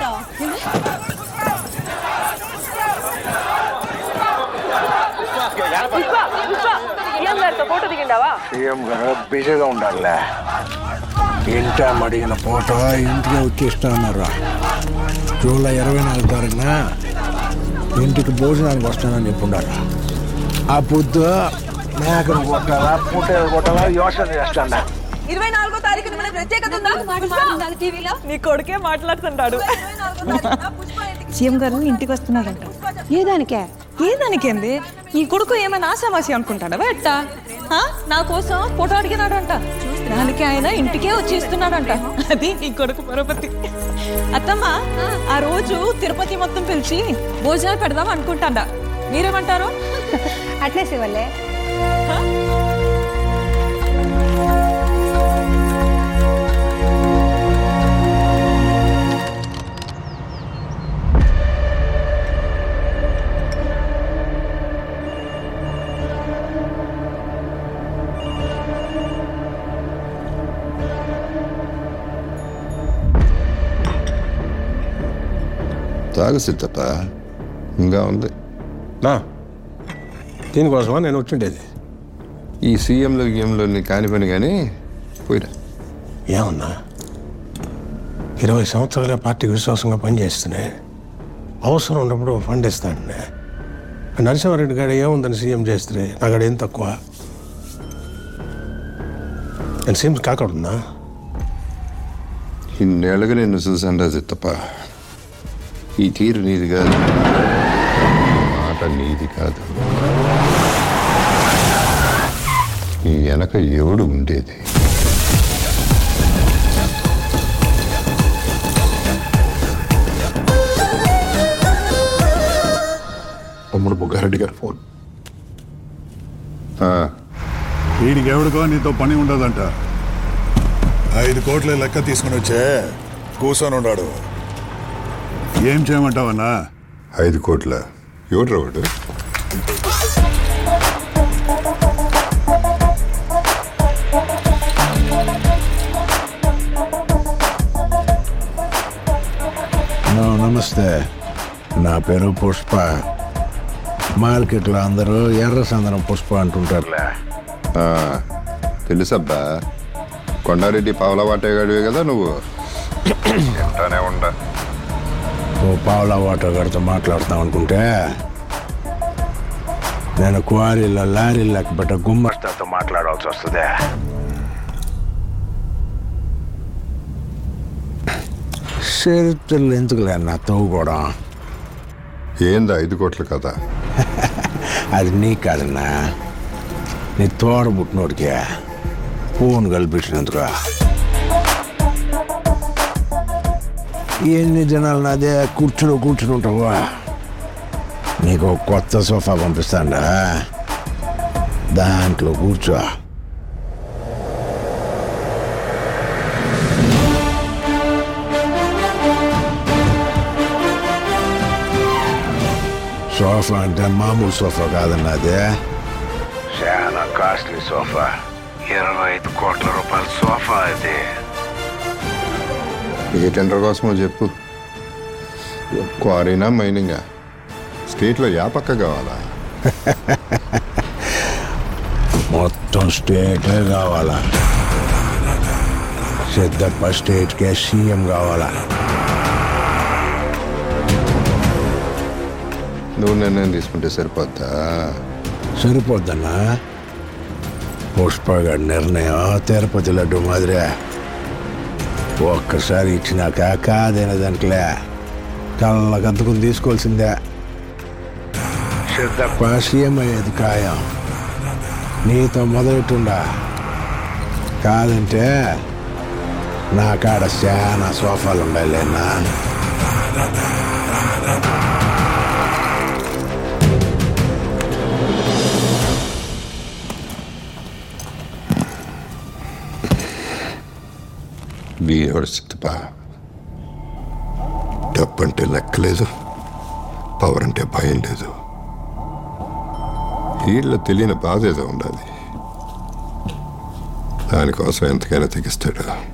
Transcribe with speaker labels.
Speaker 1: CM గారితో photo దిగిండావా
Speaker 2: CM గారు బిజీగా ఉండాలిలే ఇంటా మడిగిన ఫోటో ఇంటికి వచ్చేస్తా ఉన్నారా జూలై ఇరవై నాలుగు తారీఖున ఇంటికి భోజనానికి వస్తానని చెప్పుండారా ఆ పొద్దు మేకను కొట్టాలా పుట్టేలు కొట్టాలా యోచన చేస్తాడా
Speaker 1: ఇరవై నాలుగో తారీఖున మన ప్రత్యేకత ఉందా టీవీలో నీ కొడుకే మాట్లాడుతుంటాడు
Speaker 3: సీఎం గారు ఇంటికి వస్తున్నారంట
Speaker 1: ఏదానికే ఏదానికేంది నీ కొడుకు ఏమైనా ఆశామాసి అనుకుంటాడా ఎట్టా ఆ? నా కోసం ఫోటో అడిగినాడంట దానికి ఆయన ఇంటికే వచ్చేస్తున్నాడంట అది నీ కొడుకు పరపతి అత్తమ్మ ఆ రోజు తిరుపతి మొత్తం పిలిచి భోజనాలు పెడదాం అనుకుంటాడా మీరేమంటారు
Speaker 3: అట్లే శివల్లే
Speaker 4: తాగు సిద్ధప్ప ఇంకా ఉంది
Speaker 5: నా దీనికోసమా నేను వచ్చిండేది
Speaker 4: ఈ సీఎంలో గేమ్లో నీ కాని పని కానీ పోయిరా
Speaker 5: ఏమన్నా ఇరవై సంవత్సరాలుగా పార్టీకి విశ్వాసంగా పనిచేస్తూనే అవసరం ఉన్నప్పుడు ఫండ్ ఇస్తాను నరసింహారెడ్డి గారు ఏముందని సీఎం చేస్తే నాకు ఏం తక్కువ నేను సీఎం కాకూడదున్నా
Speaker 4: ఇన్నేళ్ళుగా నిన్ను చూసాను సిద్ధప్ప ఈ తీరు నీది కాదు మాట నీది కాదు నీ వెనక ఎవడు ఉండేది
Speaker 6: తమ్ముడు బుగ్గారెడ్డి గారి ఫోన్
Speaker 4: ఆ,
Speaker 6: వీడికి ఎవడికో నీతో పని ఉండదంట ఐదు కోట్ల లెక్క తీసుకుని వచ్చే కూర్చొని ఉన్నాడు ఏం చేయమంటావన్నా
Speaker 4: ఐదు కోట్ల ఎవడు వాడు
Speaker 2: నో, నమస్తే నా పేరు పుష్ప మార్కెట్లో అందరూ ఎర్ర సందనం పుష్ప అంటుంటారులే
Speaker 4: ఆ, తెలుసబ్బా కొండారెడ్డి పావలా వాటేగాడివే కదా నువ్వు ఎంటానే ఉండ
Speaker 2: ఓ పావులా వాటర్ గారితో మాట్లాడుతాం అనుకుంటే నేను క్వారీలో లారీ లెక్క పెట్ట గుమ్మస్తాతో మాట్లాడాల్సి వస్తుంది చరిత్రలు ఎందుకులే నా తవ్వుకోవడం
Speaker 4: ఏందా ఐదు కోట్ల కదా
Speaker 2: అది నీ కాదన్నా నీ తోడ పుట్టినోడికి ఫోన్ కల్పించినందుకు ఎన్ని జనాలు అదే కూర్చుని కూర్చుని ఉంటావా నీకు ఒక కొత్త సోఫా పంపిస్తాడా దాంట్లో కూర్చో సోఫా అంటే మామూలు సోఫా కాదన్నది చాలా కాస్ట్లీ సోఫా ఇరవై ఐదు కోట్ల రూపాయల సోఫా అది
Speaker 4: ఏ టెండర్ కోసమో చెప్పు క్వారీనా మైనింగా స్టేట్లో యా పక్క కావాలా
Speaker 2: మొత్తం స్టేటే కావాలా సిద్ధప్ప స్టేట్కే సీఎం కావాలా
Speaker 4: నువ్వు నిర్ణయం తీసుకుంటే సరిపోద్దా
Speaker 2: సరిపోద్దన్నా పుష్పగాడి నిర్ణయం తిరుపతి లడ్డు మాదిరే ఒక్కసారి ఇచ్చినాక కాదైన దాంట్లే కళ్ళకద్దుకుని తీసుకోవాల్సిందే సిద్ధప్ప సీఎం అయ్యేది ఖాయం నీతో మొదలెట్టుండా కాదంటే నా కాడ చాలా సోఫాలు ఉండాలేనా
Speaker 4: వీడు సిద్ధపా డబ్బు అంటే లెక్కలేదు పవర్ అంటే భయం లేదు వీళ్ళ తెలియని బాధ ఏదో ఉండాలి దానికోసం ఎంతకైనా తెగిస్తాడు